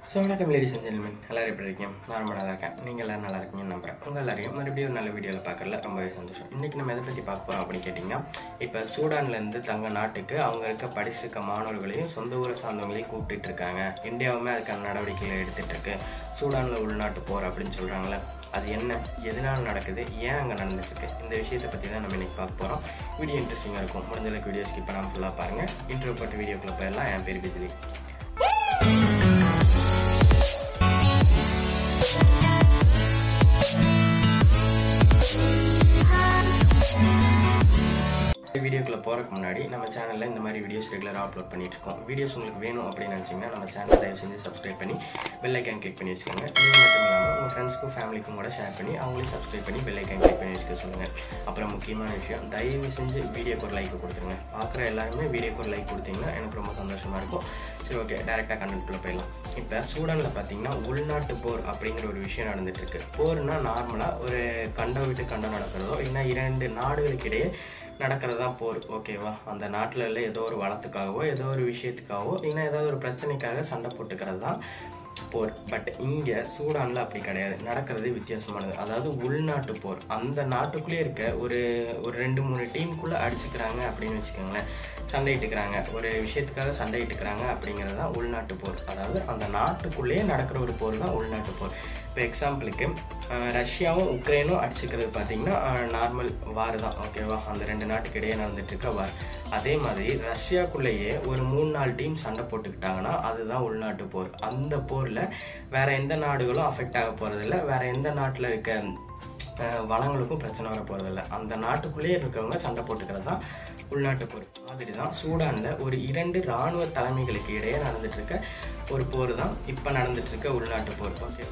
so வணக்கம் ladies and ஜென்மென் எல்லாரும் எப்படி இருக்கீங்க நான் ரொம்ப நல்லா இருக்கேன் நீங்கள் எல்லாரும் நல்லா இருக்கீங்கன்னு நம்புறேன் உங்கள் எல்லாரையும் மறுபடியும் ஒரு நல்ல வீடியோவில் பார்க்கறதுல ரொம்பவே சந்தோஷம் இன்றைக்கி நம்ம எதை பற்றி பார்க்க போகிறோம் அப்படின்னு கேட்டிங்கன்னா இப்போ சூடான்லேருந்து தங்க நாட்டுக்கு அவங்க இருக்க படிச்சிருக்க மாணவர்களையும் சொந்த ஊரை சார்ந்தவங்களையும் கூப்பிட்டுட்டு இருக்காங்க இந்தியாவுமே அதுக்கான நடவடிக்கைகளை எடுத்துகிட்டு இருக்கு சூடானில் உள்நாட்டு போர் அப்படின்னு சொல்கிறாங்களே அது என்ன எதனால நடக்குது ஏன் அங்கே நடந்துட்டுருக்கு இந்த விஷயத்தை பற்றி தான் நம்ம இன்னைக்கு பார்க்க போகிறோம் வீடியோ இன்ட்ரெஸ்டிங்காக இருக்கும் முடிஞ்ச அளவுக்கு வீடியோ ஸ்கிப் பண்ணாமல் ஃபுல்லாக பாருங்கள் இன்ட்ரோ பட்டு வீடியோக்குள்ளே போயிடலாம் என் பேர் பிஜிலி வீடியோக்குள்ள போறதுக்கு முன்னாடி நம்ம சேனல்ல இந்த மாதிரி வீடியோஸ் ரெகுலராக அப்லோட் பண்ணிட்டு இருக்கோம் வீடியோஸ் உங்களுக்கு வேணும் அப்படின்னு நினைச்சீங்கன்னா நம்ம சேனல் தயவு செஞ்சு சப்ஸ்கிரைப் பண்ணி பெல் ஐக்கான் கிளிக் பண்ணி வச்சுக்கோங்க நீங்கள் மட்டும் இல்லாமல் உங்கள் ஃப்ரெண்ட்ஸ்க்கும் ஃபேமிலிக்கும் கூட ஷேர் பண்ணி அவங்களையும் சப்ஸ்கிரைப் பண்ணி பெல் ஐக்கான் கிளிக் பண்ணி வச்சுக்க சொல்லுங்க அப்புறம் முக்கியமான விஷயம் தயவு செஞ்சு வீடியோக்கு ஒரு லைக் கொடுத்துருங்க பார்க்குற எல்லாருமே வீடியோக்கு ஒரு லைக் கொடுத்தீங்கன்னா எனக்கு ரொம்ப சந்தோஷமா இருக்கும் சரி ஓகே டேரெக்டாக கண்டென்ட்குள்ளே போயிடலாம் இப்போ சூடானில் பார்த்தீங்கன்னா உள்நாட்டு போர் அப்படிங்கிற ஒரு விஷயம் நடந்துட்டு இருக்கு போர்னா நார்மலாக ஒரு கண்டம் விட்டு கண்டம் நடக்கிறதோ இல்லைன்னா இரண்டு நாடுகளுக்கிடையே நடக்கிறது தான் போர் ஓகேவா அந்த நாட்டில் உள்ள ஏதோ ஒரு வளத்துக்காகவோ ஏதோ ஒரு விஷயத்துக்காகவோ இல்லைன்னா ஏதாவது ஒரு பிரச்சனைக்காக சண்டை போட்டுக்கிறது தான் போர் பட் இங்கே சூடானில் அப்படி கிடையாது நடக்கிறது வித்தியாசமானது அதாவது உள்நாட்டு போர் அந்த நாட்டுக்குள்ளேயே இருக்க ஒரு ஒரு ரெண்டு மூணு டீமுக்குள்ளே அடிச்சுக்கிறாங்க அப்படின்னு வச்சுக்கோங்களேன் சண்டையிட்டுக்கிறாங்க ஒரு விஷயத்துக்காக சண்டையிட்டுக்கிறாங்க அப்படிங்கிறது தான் உள்நாட்டு போர் அதாவது அந்த நாட்டுக்குள்ளேயே நடக்கிற ஒரு போர் தான் உள்நாட்டு போர் இப்போ எக்ஸாம்பிளுக்கு அஹ், ரஷ்யாவும் உக்ரைனும் அடிச்சுக்கிறது பார்த்தீங்கன்னா நார்மல் வார் தான் ஓகேவா அந்த ரெண்டு நாட்டுக்கு இடையே நடந்துட்டு இருக்க வார் அதே மாதிரி ரஷ்யாக்குள்ளேயே ஒரு மூணு நாலு டீம் சண்டை போட்டுக்கிட்டாங்கன்னா அதுதான் உள்நாட்டு போர் அந்த போரில் வேற எந்த நாடுகளும் அஃபெக்ட் ஆக போகிறதில்ல வேற எந்த நாட்டில் இருக்க அஹ், வளங்களுக்கும் பிரச்சனை வர போகிறதில்ல அந்த நாட்டுக்குள்ளேயே இருக்கவங்க சண்டை போட்டுக்கிறது தான் உள்நாட்டு போர் மாதிரி தான் சூடானில் ஒரு இரண்டு இராணுவ தலைமைகளுக்கு இடையே நடந்துட்டு இருக்க ஒரு போர் தான் இப்போ நடந்துட்டு இருக்க உள்நாட்டு போர் ஓகே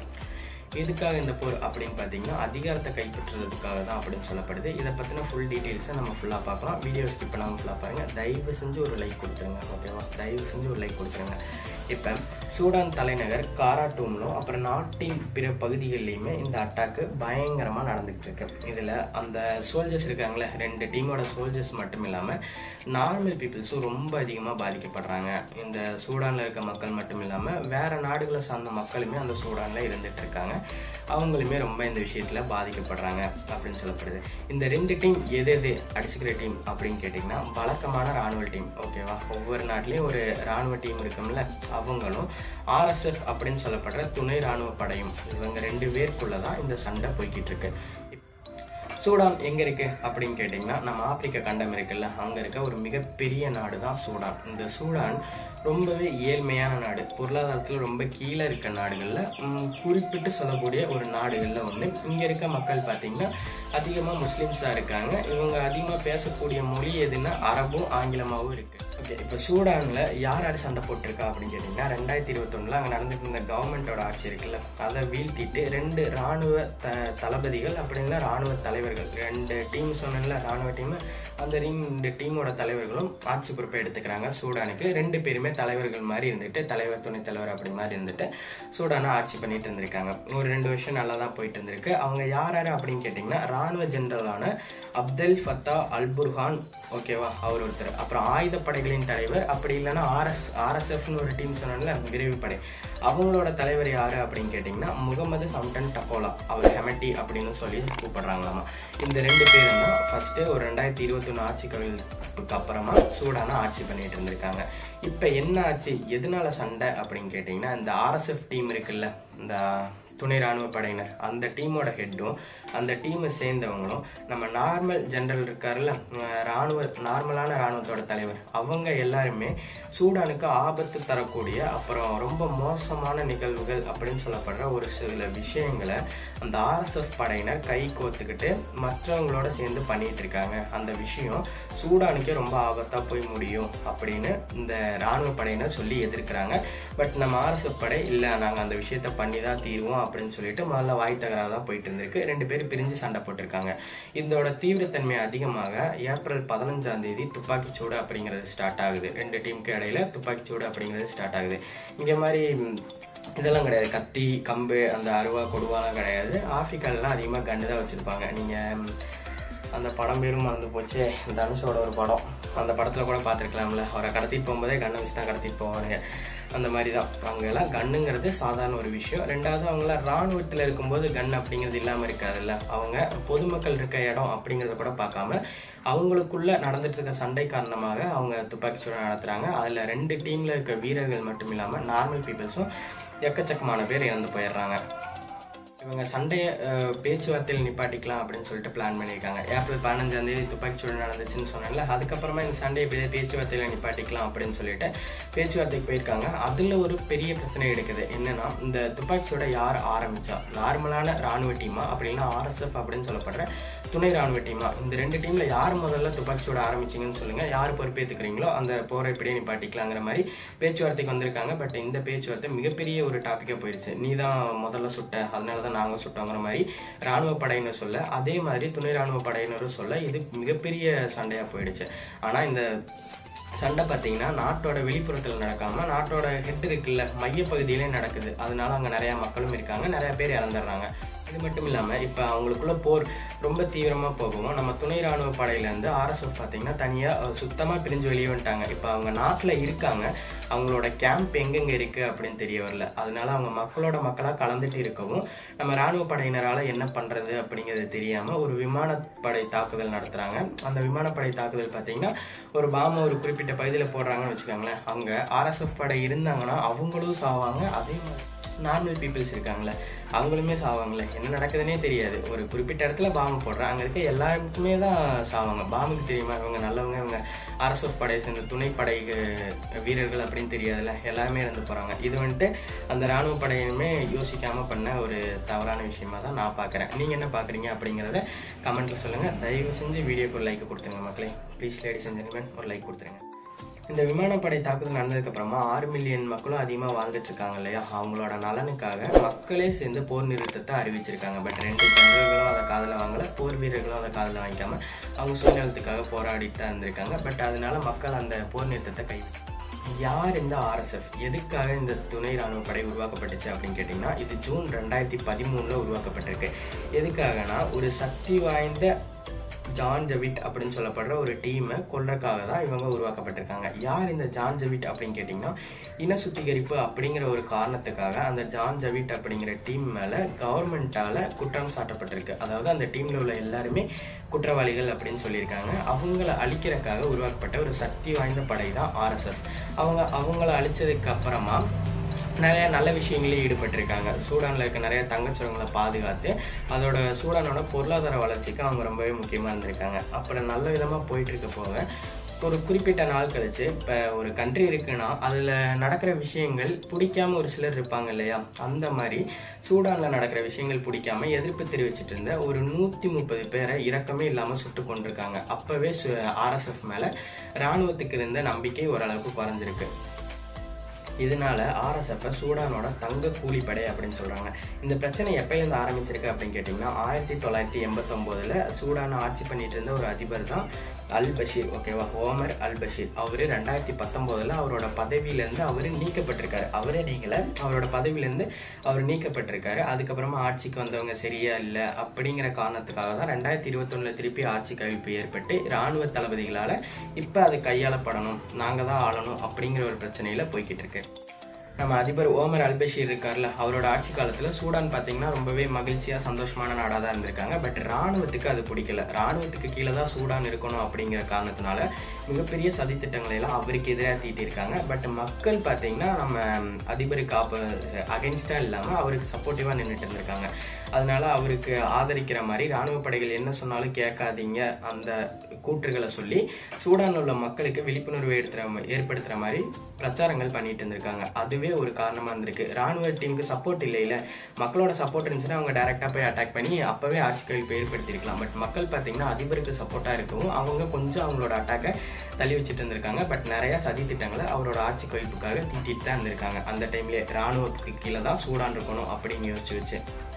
எதுக்காக இந்த போர் அப்படின்னு பார்த்தீங்கன்னா அதிகாரத்தை கைப்பற்றுறதுக்காக தான் அப்படின்னு சொல்லப்படுது இதை பற்றின ஃபுல் டீட்டெயில்ஸை நம்ம ஃபுல்லாக பார்க்கலாம் வீடியோ ஸ்கிப் பண்ணாமல் ஃபுல்லாக பாருங்கள் தயவு செஞ்சு ஒரு லைக் கொடுத்துருங்க ஓகேவா தயவு செஞ்சு ஒரு லைக் கொடுத்துருங்க இப்போ சூடான் தலைநகர் காராட்டூம்லும் அப்புறம் நாட்டின் பிற பகுதிகள்லையுமே இந்த அட்டாக்கு பயங்கரமாக நடந்துகிட்டு இருக்கு இதில் அந்த சோல்ஜர்ஸ் இருக்காங்களே ரெண்டு டீமோட சோல்ஜர்ஸ் மட்டும் இல்லாமல் நார்மல் பீப்புள்ஸும் ரொம்ப அதிகமாக பாதிக்கப்படுறாங்க இந்த சூடானில் இருக்க மக்கள் மட்டும் இல்லாமல் வேற நாடுகளை சார்ந்த மக்களுமே அந்த சூடானில் இருந்துட்டு இருக்காங்க அவங்களுமே ரொம்ப இந்த விஷயத்தில் பாதிக்கப்படுறாங்க அப்படின்னு சொல்லப்படுது இந்த ரெண்டு டீம் எது எது அடிச்சுக்கிற டீம் அப்படின்னு கேட்டிங்கன்னா வழக்கமான ராணுவ டீம் ஓகேவா ஒவ்வொரு நாட்டிலையும் ஒரு ராணுவ டீம் இருக்கும்ல அவங்களும் ஆர்எஸ்எஃப் அப்படின்னு சொல்லப்படுற துணை ராணுவ படையும் இவங்க ரெண்டு பேருக்குள்ள தான் இந்த சண்டை போய்கிட்டு இருக்கு சூடான் எங்க இருக்கு அப்படின்னு கேட்டிங்கன்னா நம்ம ஆப்பிரிக்க கண்டம் இருக்குல்ல அங்க இருக்க ஒரு மிகப்பெரிய நாடு தான் சூடான் இந்த சூடான் ரொம்பவே ஏழ்மையான நாடு பொருளாதாரத்தில் ரொம்ப கீழே இருக்க நாடுகளில் ம், குறிப்பிட்டு சொல்லக்கூடிய ஒரு நாடுகளில் ஒன்று இங்கே இருக்க மக்கள் பார்த்தீங்கன்னா அதிகமாக முஸ்லீம்ஸாக இருக்காங்க இவங்க அதிகமாக பேசக்கூடிய மொழி எதுன்னா அரபும் ஆங்கிலமாகவும் இருக்குது ஓகே இப்போ சூடானில் யார் யார் சண்டை போட்டிருக்கா அப்படின்னு கேட்டிங்கன்னா ரெண்டாயிரத்தி இருபத்தொன்னில் அங்கே நடந்துட்டு இருந்த கவர்மெண்ட்டோட ஆட்சி இருக்குல்ல அதை வீழ்த்திட்டு ரெண்டு ராணுவ த தளபதிகள் அப்படின்னா ராணுவ தலைவர்கள் ரெண்டு டீம் சொன்னல ராணுவ டீம் அந்த ரெண்டு டீமோட தலைவர்களும் ஆட்சி பொறுப்பை எடுத்துக்கிறாங்க சூடானுக்கு ரெண்டு பேருமே தலைவர்கள் மாதிரி இருந்துட்டு தலைவர் துணைத் தலைவர் அப்படி மாதிரி இருந்துட்டு சூடானை ஆட்சி பண்ணிட்டு இருந்திருக்காங்க ஒரு ரெண்டு வருஷம் நல்லா தான் போயிட்டு இருந்திருக்கு அவங்க யார் யார் அப்படின்னு கேட்டிங்கன்னா ராணுவ ஜெனரலான அப்தல் ஃபத்தா அல்புர்ஹான் ஓகேவா அவர் ஒருத்தர் அப்புறம் ஆயுதப்படைகளின் தலைவர் அப்படி இல்லைன்னா ஆர்எஸ் ஆர்எஸ்எஃப்னு ஒரு டீம் சொன்னால விரைவுப்படை அவங்களோட தலைவர் யாரு அப்படின்னு கேட்டிங்கன்னா முகமது ஹம்டன் டக்கோலா அவர் ஹெமட்டி அப்படின்னு சொல்லி கூப்பிடுறாங்களாமா இந்த ரெண்டு பேரும் தான் ஃபர்ஸ்ட் ஒரு ரெண்டாயிரத்தி இருபத்தொன்னு ஆட்சி கவிழ்ப்புக்கு அப்புறமா சூடான ஆட்சி பண்ணிட்டு இருந்திருக்காங்க இப்போ என்ன ஆச்சு எதனால சண்டை அப்படின்னு கேட்டிங்கன்னா இந்த ஆர்எஸ்எஃப் டீம் இருக்குல்ல இந்த துணை ராணுவ படையினர் அந்த டீமோட ஹெட்டும் அந்த டீமை சேர்ந்தவங்களும் நம்ம நார்மல் ஜெனரல் இருக்காருல்ல அஹ் ராணுவ நார்மலான ராணுவத்தோட தலைவர் அவங்க எல்லாருமே சூடானுக்கு ஆபத்து தரக்கூடிய அப்புறம் ரொம்ப மோசமான நிகழ்வுகள் அப்படின்னு சொல்லப்படுற ஒரு சில விஷயங்களை அந்த ஆர்எஸ்எஃப் படையினர் கை கோத்துக்கிட்டு மற்றவங்களோட சேர்ந்து பண்ணிட்டு இருக்காங்க அந்த விஷயம் சூடானுக்கே ரொம்ப ஆபத்தா போய் முடியும் அப்படின்னு இந்த ராணுவ படையினர் சொல்லி எதிர்க்கிறாங்க பட் நம்ம ஆர்எஸ்எஃப் படை இல்லை நாங்கள் அந்த விஷயத்த பண்ணி தான் தீர்வோம் அப்படின்னு சொல்லிட்டு முதல்ல வாய் தகராறு தான் போயிட்டு இருந்திருக்கு ரெண்டு பேரும் பிரிஞ்சு சண்டை போட்டிருக்காங்க இதோட தீவிரத்தன்மை அதிகமாக ஏப்ரல் பதினஞ்சாம் தேதி துப்பாக்கிச்சூடு அப்படிங்கிறது ஸ்டார்ட் ஆகுது ரெண்டு டீமுக்கு இடையில துப்பாக்கிச்சூடு அப்படிங்கிறது ஸ்டார்ட் ஆகுது இங்க மாதிரி ம், இதெல்லாம் கிடையாது கத்தி கம்பு அந்த அருவா கொடுவாலாம் கிடையாது ஆப்பிரிக்காலலாம் அதிகமாக கண்டு தான் வச்சுருப்பாங்க நீங்கள் அந்த படம் பேரும் மறந்து போச்சு தனுஷோட ஒரு படம் அந்த படத்தில் கூட பார்த்துருக்கலாம்ல அவரை கடத்திட்டு போகும்போதே கண்ணை வச்சு தான் கடத்திட்டு போவானுங்க அந்த மாதிரி தான் அவங்கெல்லாம் கன்னுங்கிறது சாதாரண ஒரு விஷயம் ரெண்டாவது அவங்களாம் இராணுவத்தில் இருக்கும்போது கன் அப்படிங்கிறது இல்லாமல் இருக்காதுல்ல அவங்க பொதுமக்கள் இருக்க இடம் அப்படிங்கிறத கூட பார்க்காம அவங்களுக்குள்ள நடந்துட்டு இருக்க சண்டை காரணமாக அவங்க துப்பாக்கி சூடு நடத்துறாங்க அதில் ரெண்டு டீமில் இருக்க வீரர்கள் மட்டும் இல்லாமல் நார்மல் பீப்புள்ஸும் எக்கச்சக்கமான பேர் இறந்து போயிடுறாங்க இவங்க சண்டையை அஹ், பேச்சுவார்த்தையில் நிப்பாட்டிக்கலாம் அப்படின்னு சொல்லிட்டு பிளான் பண்ணியிருக்காங்க ஏப்ரல் பதினஞ்சாம் தேதி துப்பாக்கிச்சூடு நடந்துச்சுன்னு சொன்னேன்ல அதுக்கப்புறமா இந்த சண்டையை பே பேச்சுவார்த்தையில் நிப்பாட்டிக்கலாம் அப்படின்னு சொல்லிட்டு பேச்சுவார்த்தைக்கு போயிருக்காங்க அதில் ஒரு பெரிய பிரச்சனை எடுக்குது என்னன்னா இந்த துப்பாக்கிச்சூடை யார் ஆரம்பிச்சா நார்மலான ராணுவ டீமா அப்படின்னா ஆர்எஸ்எஃப் அப்படின்னு சொல்லப்படுற துணை ராணுவ டீமா இந்த ரெண்டு டீம்ல யார் முதல்ல துப்பாக்கிச்சூட ஆரம்பிச்சீங்கன்னு சொல்லுங்க யார் பொறுப்பேற்றுக்கிறீங்களோ அந்த போரை இப்படியே நிப்பாட்டிக்கலாங்கிற மாதிரி பேச்சுவார்த்தைக்கு வந்திருக்காங்க பட் இந்த பேச்சுவார்த்தை மிகப்பெரிய ஒரு டாப்பிக்காக போயிடுச்சு நீ தான் முதல்ல சுட்ட அதனால தான் நாங்கள் சுட்டோங்கிற மாதிரி ராணுவ படையினர் சொல்ல அதே மாதிரி துணை ராணுவ படையினரும் சொல்ல இது மிகப்பெரிய சண்டையாக போயிடுச்சு ஆனால் இந்த சண்டை பார்த்தீங்கன்னா நாட்டோட வெளிப்புறத்தில் நடக்காம நாட்டோட ஹெட் இருக்குல்ல மையப்பகுதியிலே நடக்குது அதனால அங்கே நிறைய மக்களும் இருக்காங்க நிறைய பேர் இறந்துடுறாங்க இது மட்டும் இல்லாமல் இப்போ அவங்களுக்குள்ள போர் ரொம்ப தீவிரமாக போகவும் நம்ம துணை ராணுவ படையிலேருந்து ஆர்எஸ்எஃப் பார்த்தீங்கன்னா தனியாக சுத்தமாக பிரிஞ்சு வெளியே வந்துட்டாங்க இப்போ அவங்க நாட்டில் இருக்காங்க அவங்களோட கேம்ப் எங்கெங்கே இருக்குது அப்படின்னு தெரிய வரல அதனால அவங்க மக்களோட மக்களாக கலந்துட்டு இருக்கவும் நம்ம ராணுவ படையினரால் என்ன பண்ணுறது அப்படிங்கிறது தெரியாமல் ஒரு விமானப்படை தாக்குதல் நடத்துகிறாங்க அந்த விமானப்படை தாக்குதல் பார்த்தீங்கன்னா ஒரு பாம்பை ஒரு குறிப்பிட்ட பகுதியில் போடுறாங்கன்னு வச்சுக்கோங்களேன் அங்கே ஆர்எஸ்எஃப் படை இருந்தாங்கன்னா அவங்களும் சாவாங்க அதே மாதிரி நார்மல் பீப்புள்ஸ் இருக்காங்களே அவங்களுமே சாவாங்களே என்ன நடக்குதுன்னே தெரியாது ஒரு குறிப்பிட்ட இடத்துல பாம்பு போடுறேன் அங்கே இருக்க எல்லாருக்குமே தான் சாவாங்க பாம்புக்கு தெரியுமா இவங்க நல்லவங்க இவங்க ஆர்எஸ்எஃப் படையை சேர்ந்த துணைப்படை அஹ், வீரர்கள் அப்படின்னு தெரியாதுல்ல எல்லாருமே இறந்து போகிறாங்க இது வந்துட்டு அந்த ராணுவ படையினுமே யோசிக்காம பண்ண ஒரு தவறான விஷயமா தான் நான் பார்க்குறேன் நீங்கள் என்ன பார்க்குறீங்க அப்படிங்கிறத கமெண்ட்டில் சொல்லுங்கள் தயவு செஞ்சு வீடியோக்கு ஒரு லைக் கொடுத்துருங்க மக்களே ப்ளீஸ் லேடிஸ் அண்ட் ஜென்டில்மேன் ஒரு லைக் கொடுத்துருங்க இந்த விமானப்படை தாக்குதல் நடந்ததுக்கு அப்புறமா ஆறு மில்லியன் மக்களும் அதிகமாக வாழ்ந்துட்டு இருக்காங்க இல்லையா அவங்களோட நலனுக்காக மக்களே சேர்ந்து போர் நிறுத்தத்தை அறிவிச்சிருக்காங்க பட் ரெண்டு ஜெனரல்களும் அதை காதில் வாங்கல போர் வீரர்களும் அதை காதில் வாங்கிக்காம அவங்க சுயநலத்துக்காக போராடிட்டு தான் இருந்திருக்காங்க பட் அதனால மக்கள் அந்த போர் நிறுத்தத்தை கை யார் இந்த ஆர்எஸ்எஃப் எதுக்காக இந்த துணை ராணுவ படை உருவாக்கப்பட்டுச்சு அப்படின்னு கேட்டிங்கன்னா இது ஜூன் ரெண்டாயிரத்தி பதிமூணில் உருவாக்கப்பட்டிருக்கு எதுக்காகனா ஒரு சக்தி வாய்ந்த ஜான் ஜவிட் அப்படின்னு சொல்லப்படுற ஒரு டீமை கொல்றதுக்காக தான் இவங்க உருவாக்கப்பட்டிருக்காங்க யார் இந்த ஜான் ஜவிட் அப்படின்னு கேட்டிங்கன்னா இன சுத்திகரிப்பு அப்படிங்கிற ஒரு காரணத்துக்காக அந்த ஜான் ஜவிட் அப்படிங்கிற டீம் மேலே கவர்மெண்ட்டால் குற்றம் சாட்டப்பட்டிருக்கு அதாவது அந்த டீமில் உள்ள எல்லாருமே குற்றவாளிகள் அப்படின்னு சொல்லியிருக்காங்க அவங்கள அழிக்கிறதுக்காக உருவாக்கப்பட்ட ஒரு சக்தி வாய்ந்த படை தான் ஆர்எஸ்எஃப் அவங்க அவங்கள அழிச்சதுக்கு அப்புறமா நிறைய நல்ல விஷயங்களே ஈடுபட்டிருக்காங்க சூடானில் இருக்க நிறைய தங்கச்சுரங்களை பாதுகாத்து அதோட சூடானோட பொருளாதார வளர்ச்சிக்கு அவங்க ரொம்பவே முக்கியமாக இருந்திருக்காங்க அப்புறம் நல்ல விதமாக போயிட்டு இருக்க போக ஒரு குறிப்பிட்ட நாள் கழிச்சு இப்போ ஒரு கண்ட்ரி இருக்குன்னா அதில் நடக்கிற விஷயங்கள் பிடிக்காம ஒரு சிலர் இருப்பாங்க இல்லையா அந்த மாதிரி சூடானில் நடக்கிற விஷயங்கள் பிடிக்காம எதிர்ப்பு தெரிவிச்சிட்டு இருந்த ஒரு நூற்றி முப்பது பேரை இறக்கமே இல்லாமல் சுட்டு கொண்டிருக்காங்க அப்போவே ஆர்எஸ்எஃப் மேலே இராணுவத்துக்கு இருந்த நம்பிக்கை ஓரளவுக்கு குறைஞ்சிருக்கு இதனால ஆர்எஸ்எஃப் சூடானோட தங்க கூலிப்படை அப்படின்னு சொல்றாங்க இந்த பிரச்சனை எப்பயிலிருந்து ஆரம்பிச்சிருக்கு அப்படின்னு கேட்டிங்கன்னா ஆயிரத்தி தொள்ளாயிரத்தி எண்பத்தொம்போதில் சூடான ஆட்சி பண்ணிட்டு இருந்த ஒரு அதிபர் தான் அல் பஷீர் ஓகேவா ஓமர் அல் பஷீர் அவர் ரெண்டாயிரத்தி பத்தொம்போதில் அவரோட பதவியிலேருந்து அவர் நீக்கப்பட்டிருக்காரு அவரே நீங்கள அவரோட பதவியிலேருந்து அவர் நீக்கப்பட்டிருக்காரு அதுக்கப்புறமா ஆட்சிக்கு வந்தவங்க சரியா இல்லை அப்படிங்கிற காரணத்துக்காக தான் ரெண்டாயிரத்தி இருபத்தொன்னுல திருப்பி ஆட்சி கவிப்பு ஏற்பட்டு இராணுவ தளபதிகளால் இப்போ அது கையாளப்படணும் நாங்கள் தான் ஆளணும் அப்படிங்கிற ஒரு பிரச்சனையில போய்கிட்டு இருக்கு நம்ம அதிபர் ஓமர் அல்பஷீர் இருக்கார்ல அவரோட ஆட்சி காலத்தில் சூடான் பார்த்தீங்கன்னா ரொம்பவே மகிழ்ச்சியாக சந்தோஷமான நாடாக தான் இருந்திருக்காங்க பட் ராணுவத்துக்கு அது பிடிக்கல ராணுவத்துக்கு கீழே தான் சூடான் இருக்கணும் அப்படிங்கிற காரணத்தினால மிகப்பெரிய சதித்திட்டங்களை எல்லாம் அவருக்கு எதிராக தீட்டியிருக்காங்க பட் மக்கள் பார்த்தீங்கன்னா நம்ம அதிபருக்கு ஆப்ப அகைன்ஸ்டாக இல்லாமல் அவருக்கு சப்போர்ட்டிவாக நின்றுட்டு இருந்திருக்காங்க அதனால அவருக்கு ஆதரிக்கிற மாதிரி ராணுவ படைகள் என்ன சொன்னாலும் கேட்காதீங்க அந்த கூற்றுகளை சொல்லி சூடானில் உள்ள மக்களுக்கு விழிப்புணர்வு ஏற்படுத்துற ஏற்படுத்துற மாதிரி பிரச்சாரங்கள் பண்ணிட்டு இருந்திருக்காங்க அதுவே ஒரு காரணமா இருந்திருக்கு ராணுவ டீமுக்கு சப்போர்ட் இல்லையில மக்களோட சப்போர்ட் இருந்துச்சுன்னா அவங்க டைரக்டா போய் அட்டாக் பண்ணி அப்பவே ஆட்சி கழிப்பு ஏற்படுத்தியிருக்கலாம் பட் மக்கள் பார்த்தீங்கன்னா அதிபருக்கு சப்போர்ட்டா இருக்கவும் அவங்க கொஞ்சம் அவங்களோட அட்டாக்கை தள்ளி வச்சுட்டு இருந்திருக்காங்க பட் நிறைய சதி திட்டங்களை அவரோட ஆட்சி கழிப்புக்காக தீட்டிட்டு தான் இருந்திருக்காங்க அந்த டைம்லேயே ராணுவத்துக்கு கீழே தான் சூடான் இருக்கணும் அப்படின்னு யோசிச்சு வச்சு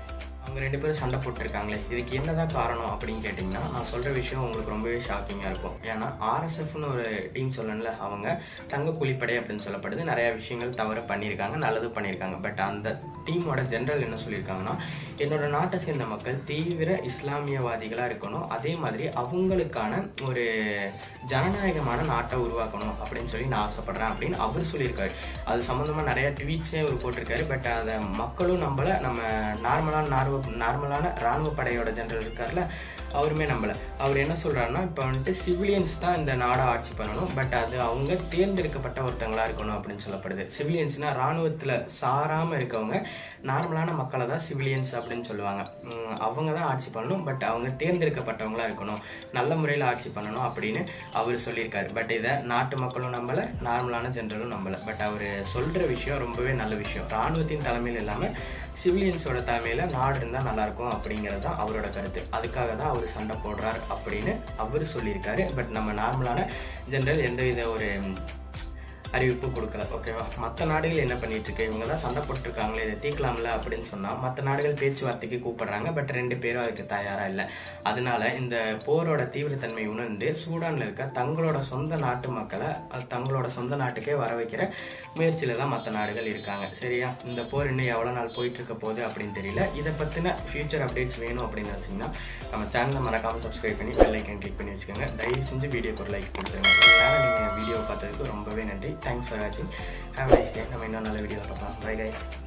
அவங்க ரெண்டு பேரும் சண்டை போட்டிருக்காங்களே இதுக்கு என்னதான் காரணம் அப்படின்னு கேட்டிங்கன்னா நான் சொல்கிற விஷயம் உங்களுக்கு ரொம்பவே ஷாக்கிங்காக இருக்கும் ஏன்னா ஆர்எஸ்எஃப்னு ஒரு டீம் சொல்லணும்ல அவங்க தங்க புலிப்படை அப்படின்னு சொல்லப்படுது நிறைய விஷயங்கள் தவறு பண்ணியிருக்காங்க நல்லது பண்ணியிருக்காங்க பட் அந்த டீமோட ஜெனரல் என்ன சொல்லியிருக்காங்கன்னா என்னோட நாட்டை சேர்ந்த மக்கள் தீவிர இஸ்லாமியவாதிகளாக இருக்கணும் அதே மாதிரி அவங்களுக்கான ஒரு ஜனநாயகமான நாட்டை உருவாக்கணும் அப்படின்னு சொல்லி நான் ஆசைப்படுறேன் அப்படின்னு அவர் சொல்லியிருக்காரு அது சம்மந்தமாக நிறைய ட்வீட்ஸே அவர் போட்டிருக்காரு பட் அதை மக்களும் நம்பல நம்ம நார்மலான நார்வ நார்மலான ராணுவ படையோட ஜெனரல் இருக்கார்ல அவருமே நம்பல அவர் என்ன சொல்றாருன்னா இப்போ வந்துட்டு சிவிலியன்ஸ் தான் இந்த நாடை ஆட்சி பண்ணணும் பட் அது அவங்க தேர்ந்தெடுக்கப்பட்ட ஒருத்தங்களா இருக்கணும் அப்படின்னு சொல்லப்படுது சிவிலியன்ஸ்னா ராணுவத்துல சாராம இருக்கவங்க நார்மலான மக்களை தான் சிவிலியன்ஸ் அப்படின்னு சொல்லுவாங்க உம் அவங்க தான் ஆட்சி பண்ணணும் பட் அவங்க தேர்ந்தெடுக்கப்பட்டவங்களா இருக்கணும் நல்ல முறையில் ஆட்சி பண்ணணும் அப்படின்னு அவர் சொல்லியிருக்காரு பட் இதை நாட்டு மக்களும் நம்பல நார்மலான ஜெனரலும் நம்பல பட் அவர் சொல்ற விஷயம் ரொம்பவே நல்ல விஷயம் ராணுவத்தின் தலைமையில் இல்லாம சிவிலியன்ஸோட தலைமையில நாடு இருந்தா நல்லா இருக்கும் அப்படிங்கிறது தான் அவரோட கருத்து அதுக்காக தான் அவர் சண்டை போடுறார் அப்படின்னு அவர் சொல்லியிருக்காரு பட் நம்ம நார்மலான ஜெனரல் எந்தவித ஒரு அறிவிப்பு கொடுக்கல ஓகேவா மற்ற நாடுகள் என்ன பண்ணிட்டு இருக்கு இவங்க தான் சண்டை போட்டுருக்காங்களே இதை தீர்க்கலாம்ல அப்படின்னு சொன்னா மற்ற நாடுகள் பேச்சுவார்த்தைக்கு கூப்பிடுறாங்க பட் ரெண்டு பேரும் அதுக்கு தயாரா இல்லை அதனால இந்த போரோட தீவிரத்தன்மை உணர்ந்து சூடான்ல இருக்க தங்களோட சொந்த நாட்டு மக்களை அது தங்களோட சொந்த நாட்டுக்கே வர வைக்கிற முயற்சியில தான் மற்ற நாடுகள் இருக்காங்க சரியா இந்த போர் இன்னும் எவ்வளவு நாள் போயிட்டு இருக்க போகுது அப்படின்னு தெரியல இதை பத்தின ஃபியூச்சர் அப்டேட்ஸ் வேணும் அப்படின்னு நினைச்சீங்கன்னா நம்ம சேனலை மறக்காம சப்ஸ்கிரைப் பண்ணி பெல் ஐக்கன் கிளிக் பண்ணி வச்சுக்கோங்க தயவு செஞ்சு வீடியோக்கு ஒரு லைக் கொடுத்துருங்க இவ்வளவு நேரம் நீங்க வீடியோ பார்த்ததுக்கு ரொம்பவே நன்றி தேங்க்ஸ் ஃபார் வாட்சிங் ஹேவ் நைஸ் டே நம்ம இன்னும் நல்ல வீடியோ பார்க்கலாம் பை கைஸ்